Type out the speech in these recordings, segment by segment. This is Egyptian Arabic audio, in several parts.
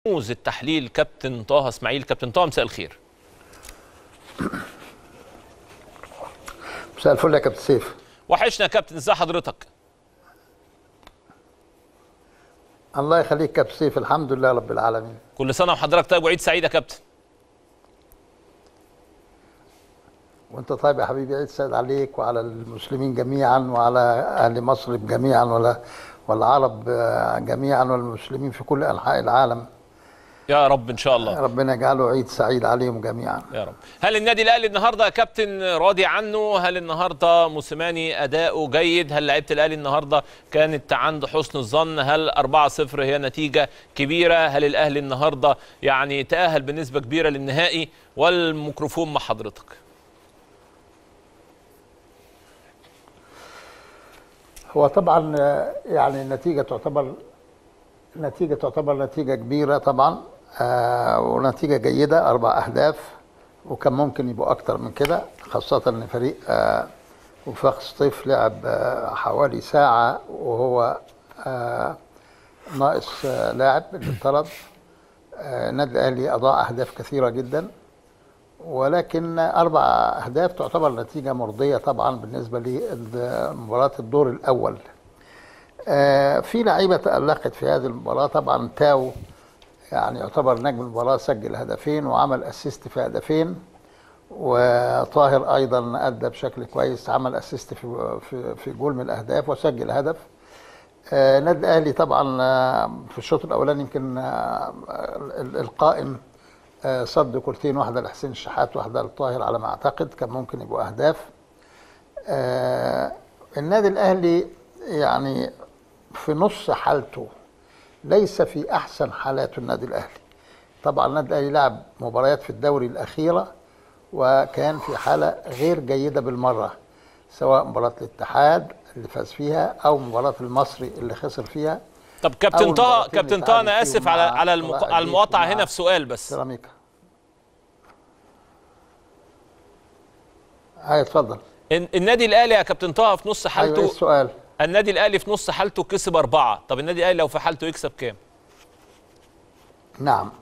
كنوز التحليل كابتن طه اسماعيل كابتن طه مساء الخير مساء الفل يا كابتن سيف وحشنا يا كابتن ازي حضرتك الله يخليك كابتن سيف الحمد لله رب العالمين كل سنه وحضرتك طيب وعيد سعيد يا كابتن وانت طيب يا حبيبي عيد سعيد عليك وعلى المسلمين جميعا وعلى اهل مصر جميعا ولا والعرب جميعا والمسلمين في كل انحاء العالم يا رب ان شاء الله ربنا يجعله عيد سعيد عليهم جميعا يا رب هل النادي الاهلي النهارده يا كابتن راضي عنه هل النهارده موسيماني اداؤه جيد هل لعيبه الاهلي النهارده كانت عند حسن الظن هل 4-0 هي نتيجه كبيره هل الاهلي النهارده يعني تاهل بنسبه كبيره للنهائي والميكروفون مع حضرتك هو طبعا يعني النتيجه تعتبر نتيجه تعتبر نتيجه كبيره طبعا آه ونتيجه جيده اربع اهداف وكان ممكن يبقوا اكتر من كده خاصه ان فريق آه وفاق سطيف لعب آه حوالي ساعه وهو آه ناقص آه لاعب اللي اتطرد آه النادي الاهلي اضاع اهداف كثيره جدا ولكن اربع اهداف تعتبر نتيجه مرضيه طبعا بالنسبه لمباراه الدور الاول آه في لعيبه تالقت في هذه المباراه طبعا تاو يعني يعتبر نجم المباراه سجل هدفين وعمل اسيست في هدفين وطاهر ايضا ادى بشكل كويس عمل اسيست في في في جول من الاهداف وسجل هدف النادي آه الاهلي طبعا آه في الشوط الاولاني يمكن القائم صد كورتين واحده لحسين الشحات واحده لطاهر على ما اعتقد كان ممكن يبقوا اهداف النادي الاهلي يعني في نص حالته ليس في احسن حالاته النادي الاهلي طبعا النادي الاهلي لعب مباريات في الدوري الاخيره وكان في حاله غير جيده بالمره سواء مباراه الاتحاد اللي فاز فيها او مباراه المصري اللي خسر فيها طب كابتن طه كابتن طه انا اسف على على المق... على المقاطعه هنا في سؤال بس سيراميكا هاي اتفضل النادي الاهلي يا كابتن طه في نص حالته أيوة السؤال النادي الاهلي في نص حالته كسب أربعة طب النادي الاهلي لو في حالته يكسب كام نعم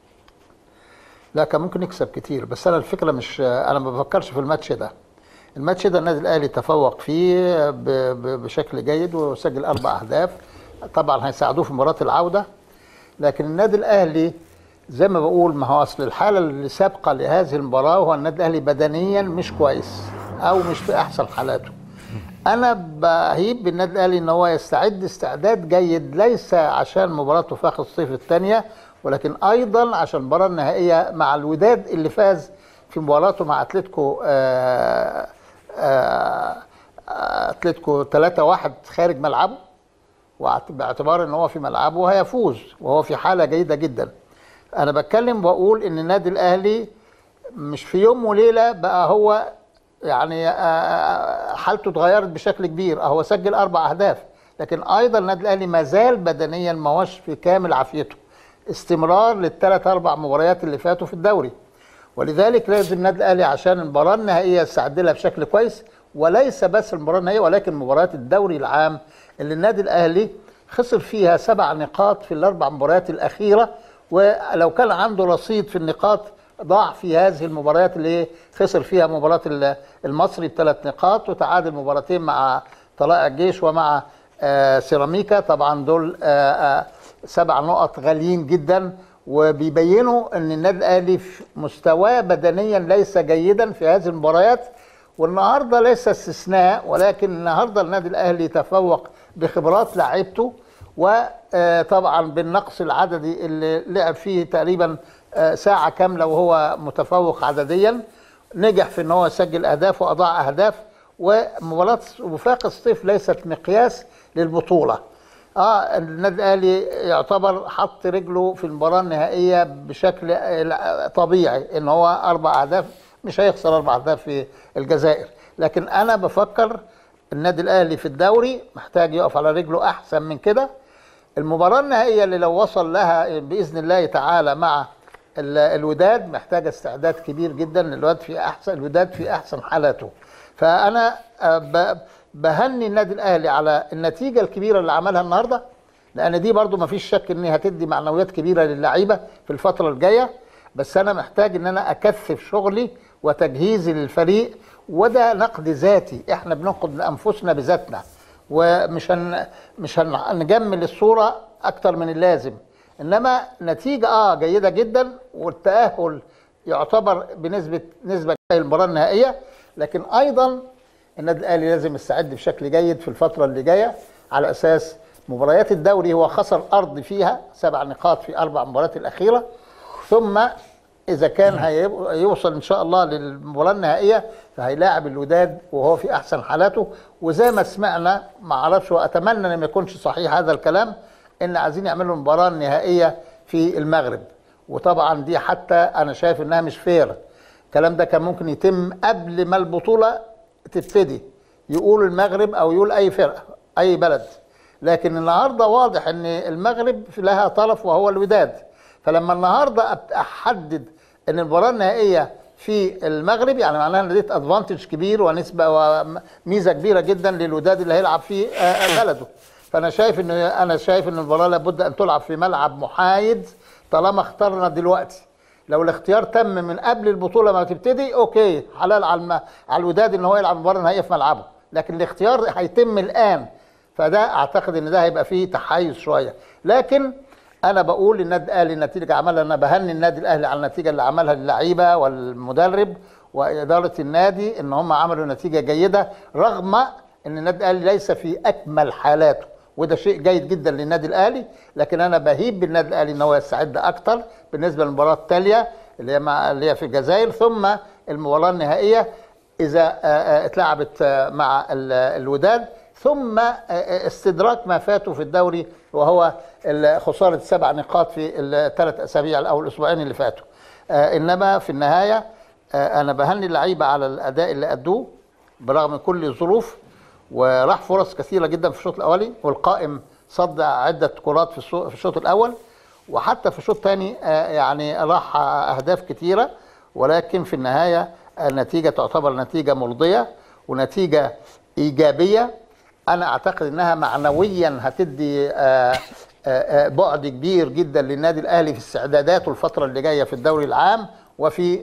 لا كان ممكن يكسب كتير بس انا الفكره مش انا ما بفكرش في الماتش ده الماتش ده النادي الاهلي تفوق فيه ب... ب... بشكل جيد وسجل اربع اهداف طبعا هيساعدوه في مباراه العوده لكن النادي الاهلي زي ما بقول ما هو اصل الحاله اللي سابقه لهذه المباراه هو النادي الاهلي بدنيا مش كويس او مش في احسن حالاته انا بهيب بالنادي الاهلي ان هو يستعد استعداد جيد ليس عشان مباراه وفاق الصيف الثانيه ولكن ايضا عشان المباراه النهائيه مع الوداد اللي فاز في مباراته مع اتلتيكو آآ آآ اتلتيكو 3-1 خارج ملعبه باعتبار ان هو في ملعبه هيفوز وهو في حاله جيده جدا انا بتكلم واقول ان النادي الاهلي مش في يوم وليله بقى هو يعني حالته اتغيرت بشكل كبير هو سجل اربع اهداف لكن ايضا النادي الاهلي ما زال بدنيا ما هوش في كامل عافيته استمرار للثلاث اربع مباريات اللي فاتوا في الدوري ولذلك لازم النادي الاهلي عشان المباراه النهائيه يستعد لها بشكل كويس وليس بس المباراه النهائيه ولكن مباريات الدوري العام اللي النادي الاهلي خسر فيها سبع نقاط في الاربع مباريات الاخيره ولو كان عنده رصيد في النقاط ضاع في هذه المباريات اللي خسر فيها مباراه المصري بثلاث نقاط وتعادل مباراتين مع طلائع الجيش ومع آه سيراميكا طبعا دول آه آه سبع نقط غاليين جدا وبيبينوا ان النادي الاهلي مستواه بدنيا ليس جيدا في هذه المباريات والنهارده ليس استثناء ولكن النهارده النادي الاهلي تفوق بخبرات لاعيبته وطبعا بالنقص العددي اللي لعب فيه تقريبا ساعه كامله وهو متفوق عدديا نجح في ان هو يسجل اهداف واضاع اهداف ومباراه وفاق الصيف ليست مقياس للبطوله اه النادي الاهلي يعتبر حط رجله في المباراه النهائيه بشكل طبيعي ان هو اربع اهداف مش هيخسر اربع اهداف في الجزائر لكن انا بفكر النادي الاهلي في الدوري محتاج يقف على رجله احسن من كده المباراه النهائيه اللي لو وصل لها باذن الله تعالى مع الوداد محتاجه استعداد كبير جدا الوداد في احسن الوداد في احسن حالاته فانا بهني النادي الاهلي على النتيجه الكبيره اللي عملها النهارده لان دي برضو ما فيش شك ان هتدي معنويات كبيره للعيبه في الفتره الجايه بس انا محتاج ان انا اكثف شغلي وتجهيزي للفريق وده نقد ذاتي احنا بننقد انفسنا بذاتنا ومش هن مش هنجمل الصوره اكتر من اللازم انما نتيجه اه جيده جدا والتاهل يعتبر بنسبه نسبه المباراه النهائيه لكن ايضا النادي الاهلي لازم يستعد بشكل جيد في الفتره اللي جايه على اساس مباريات الدوري هو خسر ارض فيها سبع نقاط في اربع مباريات الاخيره ثم اذا كان هيوصل ان شاء الله للمباراه النهائيه فهيلاعب الوداد وهو في احسن حالاته وزي ما سمعنا ما اعرفش واتمنى ان ما يكونش صحيح هذا الكلام ان عايزين يعملوا المباراه النهائيه في المغرب وطبعا دي حتى انا شايف انها مش فير الكلام ده كان ممكن يتم قبل ما البطوله تبتدي يقول المغرب او يقول اي فرقه اي بلد لكن النهارده واضح ان المغرب لها طرف وهو الوداد فلما النهارده احدد ان المباراه النهائيه في المغرب يعني معناها ان اديت ادفانتج كبير ونسبه وميزه كبيره جدا للوداد اللي هيلعب في بلده فانا شايف ان انا شايف ان المباراه لابد ان تلعب في ملعب محايد طالما اخترنا دلوقتي لو الاختيار تم من قبل البطوله ما تبتدي اوكي حلال على الم... على الوداد ان هو يلعب المباراه النهائيه في ملعبه لكن الاختيار هيتم الان فده اعتقد ان ده هيبقى فيه تحيز شويه لكن انا بقول النادي الاهلي النتيجه اللي عملها انا بهني النادي الاهلي على النتيجه اللي عملها اللعيبه والمدرب واداره النادي ان هم عملوا نتيجه جيده رغم ان النادي الاهلي ليس في اكمل حالاته وده شيء جيد جدا للنادي الاهلي لكن انا بهيب بالنادي الاهلي ان هو يستعد اكتر بالنسبه للمباراه التاليه اللي هي مع اللي هي في الجزائر ثم المباراه النهائيه اذا اتلعبت مع الوداد ثم استدراك ما فاته في الدوري وهو خساره سبع نقاط في الثلاث اسابيع او الاسبوعين اللي فاتوا انما في النهايه انا بهني اللعيبه على الاداء اللي ادوه برغم كل الظروف وراح فرص كثيره جدا في الشوط الاولي والقائم صد عده كرات في الشوط الاول وحتى في الشوط الثاني يعني راح اهداف كثيره ولكن في النهايه النتيجه تعتبر نتيجه مرضيه ونتيجه ايجابيه انا اعتقد انها معنويا هتدي بعد كبير جدا للنادي الاهلي في استعداداته الفتره اللي جايه في الدوري العام وفي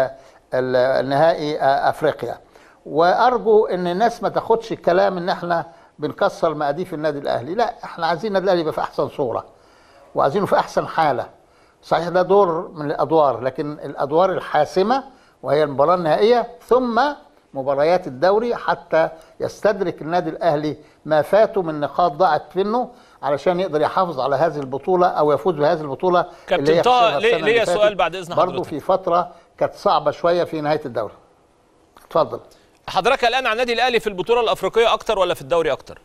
النهائي افريقيا وارجو ان الناس ما تاخدش الكلام ان احنا بنكسر مقاديف النادي الاهلي لا احنا عايزين النادي الاهلي يبقى في احسن صوره وعايزينه في احسن حاله صحيح ده دور من الادوار لكن الادوار الحاسمه وهي المباراه النهائيه ثم مباريات الدوري حتى يستدرك النادي الاهلي ما فاته من نقاط ضاعت منه علشان يقدر يحافظ على هذه البطوله او يفوز بهذه البطوله كابتن طه ليا سؤال بعد اذن حضرتك برضه في فتره كانت صعبه شويه في نهايه الدوري اتفضل حضرتك الان على النادي الاهلي في البطوله الافريقيه اكتر ولا في الدوري اكتر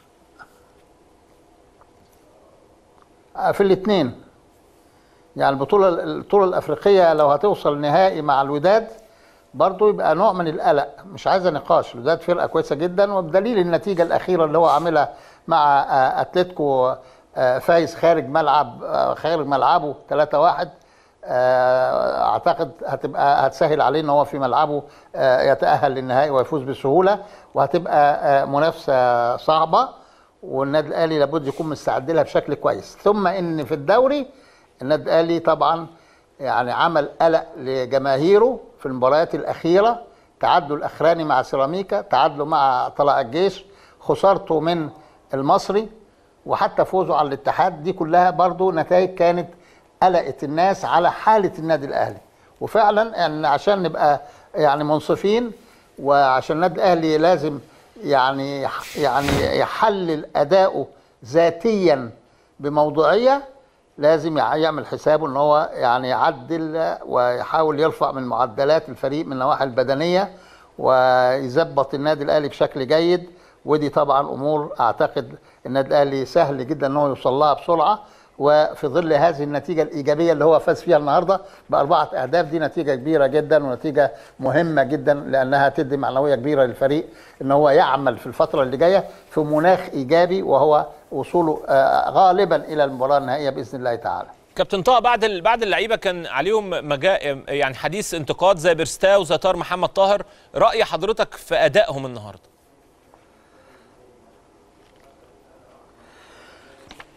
في الاثنين يعني البطوله البطوله الافريقيه لو هتوصل نهائي مع الوداد برضه يبقى نوع من القلق مش عايزه نقاش الوداد فرقه كويسه جدا وبدليل النتيجه الاخيره اللي هو عاملها مع اتلتيكو فايز خارج ملعب خارج ملعبه 3-1 اعتقد هتبقى هتسهل عليه ان هو في ملعبه يتاهل للنهائي ويفوز بسهوله وهتبقى منافسه صعبه والنادي الاهلي لابد يكون مستعد لها بشكل كويس ثم ان في الدوري النادي الاهلي طبعا يعني عمل قلق لجماهيره في المباريات الاخيره تعادله الاخراني مع سيراميكا تعادله مع طلائع الجيش خسارته من المصري وحتى فوزه على الاتحاد دي كلها برضو نتائج كانت قلقت الناس على حاله النادي الاهلي وفعلا يعني عشان نبقى يعني منصفين وعشان النادي الاهلي لازم يعني يعني يحلل اداؤه ذاتيا بموضوعيه لازم يعمل حسابه ان هو يعني يعدل ويحاول يرفع من معدلات الفريق من النواحي البدنيه ويظبط النادي الاهلي بشكل جيد ودي طبعا امور اعتقد النادي الاهلي سهل جدا ان هو يوصل لها بسرعه وفي ظل هذه النتيجه الايجابيه اللي هو فاز فيها النهارده باربعه اهداف دي نتيجه كبيره جدا ونتيجه مهمه جدا لانها تدي معنويه كبيره للفريق ان هو يعمل في الفتره اللي جايه في مناخ ايجابي وهو وصوله غالبا الى المباراه النهائيه باذن الله تعالى. كابتن طه بعد بعد اللعيبه كان عليهم مجا يعني حديث انتقاد زي بيرستاو زي طاهر محمد طاهر راي حضرتك في ادائهم النهارده؟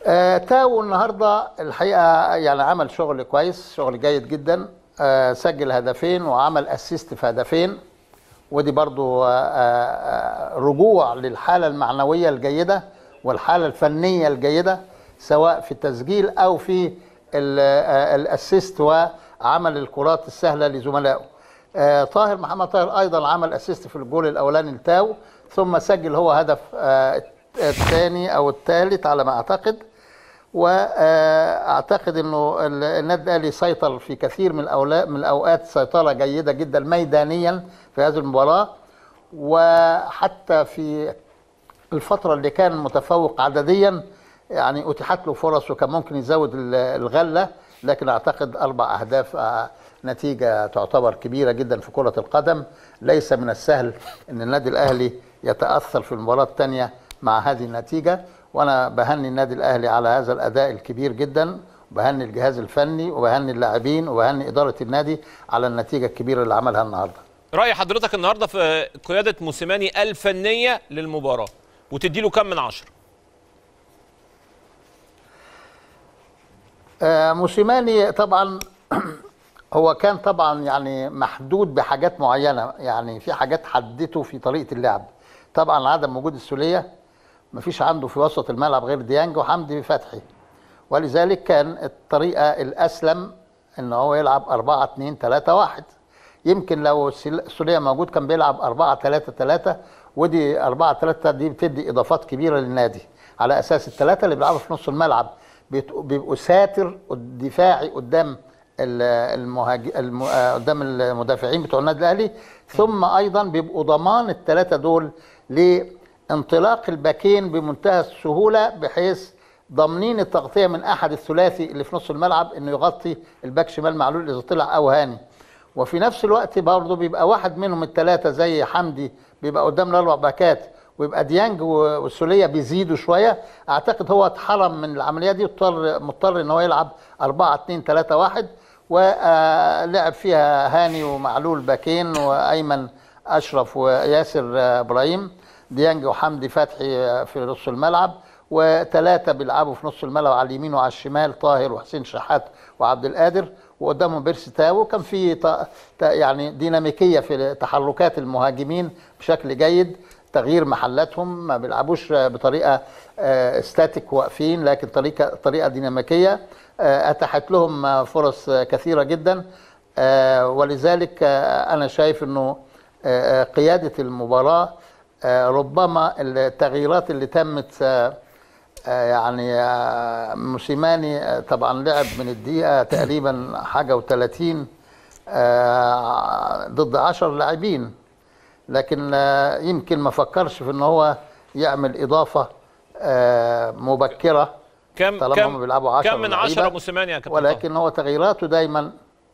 آه تاو النهارده الحقيقه يعني عمل شغل كويس شغل جيد جدا آه سجل هدفين وعمل اسيست في هدفين ودي برضو آه آه رجوع للحاله المعنويه الجيده والحاله الفنيه الجيده سواء في التسجيل او في ال- آه الاسيست وعمل الكرات السهله لزملائه آه طاهر محمد طاهر ايضا عمل اسيست في الجول الاولاني لتاو ثم سجل هو هدف آه الثاني او الثالث على ما اعتقد واعتقد انه ال- النادي الاهلي سيطر في كثير من الاوقات من الاوقات سيطره جيده جدا ميدانيا في هذه المباراه وحتى في الفتره اللي كان متفوق عدديا يعني اتيحت له فرص وكان ممكن يزود ال- الغله لكن اعتقد اربع اهداف آه، نتيجه تعتبر كبيره جدا في كره القدم ليس من السهل ان النادي الاهلي يتاثر في المباراه الثانيه مع هذه النتيجه وانا بهني النادي الاهلي على هذا الاداء الكبير جدا وبهني الجهاز الفني وبهني اللاعبين وبهني اداره النادي على النتيجه الكبيره اللي عملها النهارده راي حضرتك النهارده في قياده موسيماني الفنيه للمباراه وتدي له كم من عشرة آه، موسيماني طبعا هو كان طبعا يعني محدود بحاجات معينه يعني في حاجات حدته في طريقه اللعب طبعا عدم وجود السوليه مفيش عنده في وسط الملعب غير ديانج وحمدي فتحي ولذلك كان الطريقه الاسلم ان هو يلعب 4 2 3 1 يمكن لو السل- السوليه موجود كان بيلعب 4 3 3 ودي 4 3 دي بتدي اضافات كبيره للنادي على اساس الثلاثه اللي بيلعبوا في نص الملعب بيت- بيبقوا ساتر دفاعي قدام ال- المهاج... الم... آه، قدام المدافعين بتوع النادي الاهلي ثم ايضا بيبقوا ضمان الثلاثه دول لانطلاق الباكين بمنتهى السهوله بحيث ضامنين التغطيه من احد الثلاثي اللي في نص الملعب انه يغطي الباك شمال معلول اذا طلع او هاني وفي نفس الوقت برضه بيبقى واحد منهم الثلاثه زي حمدي بيبقى قدام الاربع باكات ويبقى ديانج و- والسوليه بيزيدوا شويه اعتقد هو اتحرم من العمليه دي واضطر مضطر ان هو يلعب 4 2 3 1 ولعب فيها هاني ومعلول باكين وايمن اشرف وياسر آه، ابراهيم ديانج وحمدي فتحي آه، في نص الملعب وثلاثه بيلعبوا في نص الملعب على اليمين وعلى الشمال طاهر وحسين شحات وعبد القادر وقدامهم بيرسي تاو كان في ط- ت- يعني ديناميكيه في تحركات المهاجمين بشكل جيد تغيير محلاتهم ما بيلعبوش بطريقه آه، ستاتيك واقفين لكن طريقه طريقه ديناميكيه آه، اتاحت لهم آه، فرص آه، كثيره جدا آه، ولذلك آه، انا شايف انه آه، آه، قياده المباراه آه، ربما التغييرات اللي تمت آه، آه، يعني آه، موسيماني آه، طبعا لعب من الدقيقه تقريبا حاجه و30 ضد 10 لاعبين لكن آه، يمكن ما فكرش في ان هو يعمل اضافه آه، مبكره كم طالما هم كم بيلعبوا 10 كم من لعيبة، عشرة موسيماني يا كابتن طه؟ ولكن هو تغييراته دايما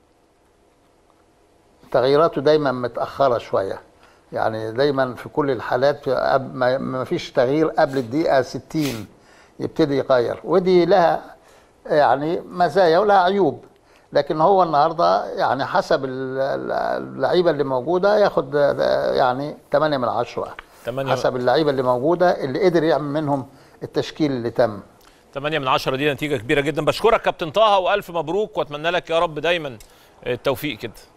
تغييراته دايما متاخره شويه يعني دايما في كل الحالات أب- ما ما فيش تغيير قبل الدقيقه 60 يبتدي يغير ودي لها يعني مزايا ولها عيوب لكن هو النهارده يعني حسب ال- ال- اللعيبه اللي موجوده ياخد يعني 8 من 10 تمانية- حسب اللعيبه اللي موجوده اللي قدر يعمل منهم التشكيل اللي تم 8 من 10 دي نتيجه كبيره جدا بشكرك كابتن طه والف مبروك واتمنى لك يا رب دايما التوفيق كده